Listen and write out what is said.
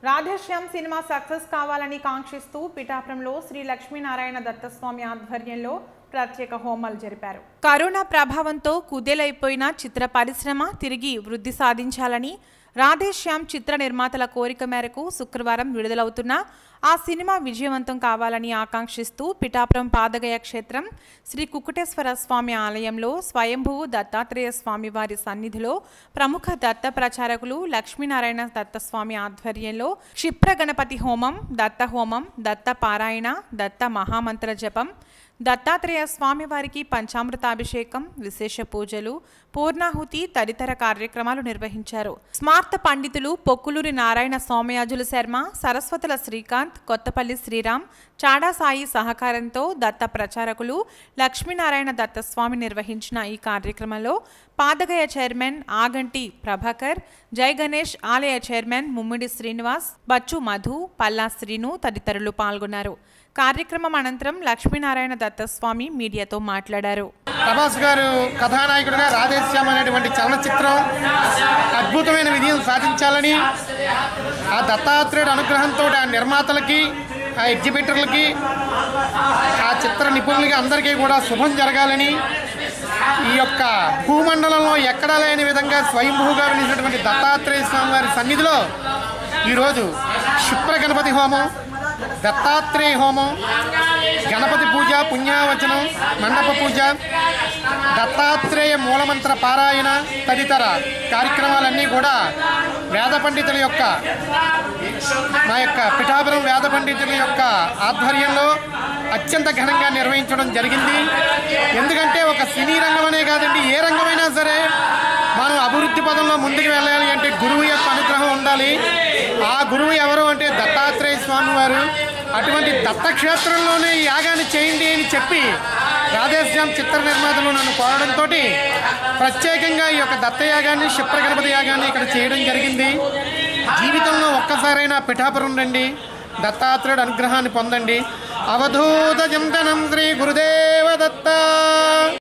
Radhe Shyam cinema success కావాలని కాంక్షిస్తూ పిఠాపురంలో శ్రీ లక్ష్మీనారాయణ దత్తస్వామి ఆధ్వర్యంలో ప్రత్యేక హోమాలు జరిపారు కరోనా ప్రభావంతో కుదేలైపోయిన చిత్ర పరిశ్రమ తిరిగి వృద్ధి సాధించాలని రాధేశ్యామ్ చిత్ర నిర్మాతల కోరిక మేరకు శుక్రవారం విడుదలవుతున్న ఆ సినిమా విజయవంతం కావాలని ఆకాంక్షిస్తూ పిఠాపురం పాదగయ క్షేత్రం శ్రీ కుకుటేశ్వర స్వామి ఆలయంలో స్వయంభువు దత్తాత్రేయ స్వామి వారి సన్నిధిలో ప్రముఖ దత్త ప్రచారకులు లక్ష్మీనారాయణ దత్తస్వామి ఆధ్వర్యంలో క్షిప్ర గణపతి హోమం దత్త హోమం దత్త పారాయణ దత్త మహామంత్ర జపం దత్తాత్రేయ స్వామివారికి పంచామృతాభిషేకం విశేష పూజలు పూర్ణాహుతి తదితర కార్యక్రమాలు నిర్వహించారు స్మార్త పండితులు పొక్కులూరి నారాయణ సోమయాజుల శర్మ సరస్వతుల శ్రీకాంత్ కొత్తపల్లి శ్రీరామ్ చాడా సాయి సహకారంతో దత్త ప్రచారకులు లక్ష్మీనారాయణ దత్తస్వామి నిర్వహించిన ఈ కార్యక్రమంలో పాదగయ చైర్మన్ ఆగంటి ప్రభాకర్ జై గణేష్ ఆలయ చైర్మన్ ముమ్మిడి శ్రీనివాస్ బచ్చు మధు పల్లా శ్రీను తదితరులు పాల్గొన్నారు కార్యక్రమం అనంతరం లక్ష్మీనారాయణ దత్తస్వామి మీడియాతో మాట్లాడారు ప్రభాస్ గారు కథానాయకుడిగా రాధేశ్యామ్ అనేటువంటి చలనచిత్రం అద్భుతమైన విజయం సాధించాలని ఆ దత్తాత్రేయుడు అనుగ్రహంతో ఆ నిర్మాతలకి ఆ ఎగ్జిబిటర్లకి ఆ చిత్ర నిపుణులకి అందరికీ కూడా శుభం జరగాలని ఈ యొక్క భూమండలంలో ఎక్కడా లేని విధంగా స్వయంభూగా వెలిసినటువంటి దత్తాత్రేయ స్వామి వారి సన్నిధిలో ఈరోజు క్షిప్ర గణపతి హోమం దత్తాత్రేయ హోమం గణపతి పూజ పుణ్యావచనం మండప పూజ దత్తాత్రేయ మూలమంత్ర పారాయణ తదితర కార్యక్రమాలన్నీ కూడా వేద పండితుల యొక్క మా యొక్క పిఠాపురం వేద పండితుల యొక్క ఆధ్వర్యంలో అత్యంత ఘనంగా నిర్వహించడం జరిగింది ఎందుకంటే ఒక సినీ రంగం అనే కాదండి ఏ రంగమైనా సరే మనం అభివృద్ధి పదంలో ముందుకు వెళ్ళాలి అంటే గురువు యొక్క అనుగ్రహం ఉండాలి ఆ గురువు ఎవరు అంటే దత్తాత్రేయ స్వామి వారు అటువంటి దత్తక్షేత్రంలోనే ఈ యాగాన్ని చేయండి అని చెప్పి రాధేశ్యాం చిత్ర నిర్మాతలు నన్ను కోరడంతో ప్రత్యేకంగా ఈ యొక్క దత్తయాగాన్ని క్షిప్ర గణపతి యాగాన్ని ఇక్కడ చేయడం జరిగింది జీవితంలో ఒక్కసారైనా పిఠాపురం రండి దత్తాత్రేయుడు అనుగ్రహాన్ని పొందండి అవధూత చింతనం శ్రీ గురుదేవ దత్త